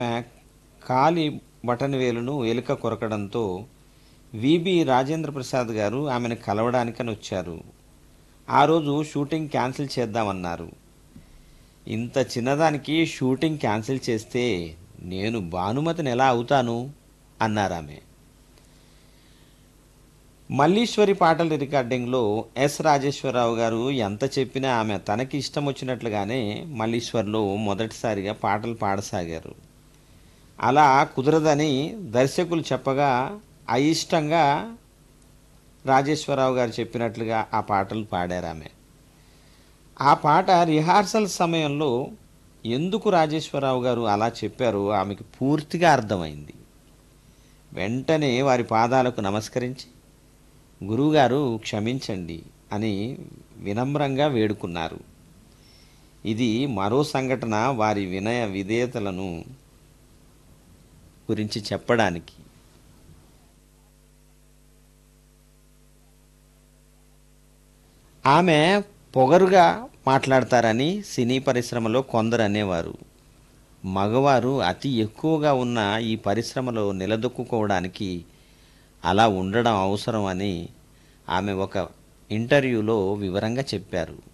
కాలి button వేలును ఎలుక కొరకడంతో VB Rajendra Prasad గారు ఆమెను కలవడానికని వచ్చారు ఆ రోజు షూటింగ్ క్యాన్సిల్ చేద్దామన్నారు ఇంత చిన్నదానికి షూటింగ్ క్యాన్సిల్ చేస్తే నేను భానుమతిని ఎలా అవుతాను అన్నారామె మల్లీశ్వరి పాటల రికార్డింగ్లో ఎస్ రాజేశ్వరరావు గారు ఎంత చెప్పినా ఆమె తనకి ఇష్టం వచ్చినట్లుగానే మల్లీశ్వర్లో మొదటిసారిగా పాటలు పాడసాగారు అలా కుదరదని దర్శకులు చెప్పగా అయిష్టంగా రాజేశ్వరరావు గారు చెప్పినట్లుగా ఆ పాటలు పాడారు ఆమె ఆ పాట రిహార్సల్ సమయంలో ఎందుకు రాజేశ్వరరావు గారు అలా చెప్పారో ఆమెకు పూర్తిగా అర్థమైంది వెంటనే వారి పాదాలకు నమస్కరించి గురువుగారు క్షమించండి అని వినమ్రంగా వేడుకున్నారు ఇది మరో సంఘటన వారి వినయ విధేయతలను గురించి చెప్పడానికి ఆమె పొగరుగా మాట్లాడతారని సినీ పరిశ్రమలో కొందరు అనేవారు మగవారు అతి ఎక్కువగా ఉన్న ఈ పరిశ్రమలో నిలదొక్కుకోవడానికి అలా ఉండడం అవసరం అని ఆమె ఒక ఇంటర్వ్యూలో వివరంగా చెప్పారు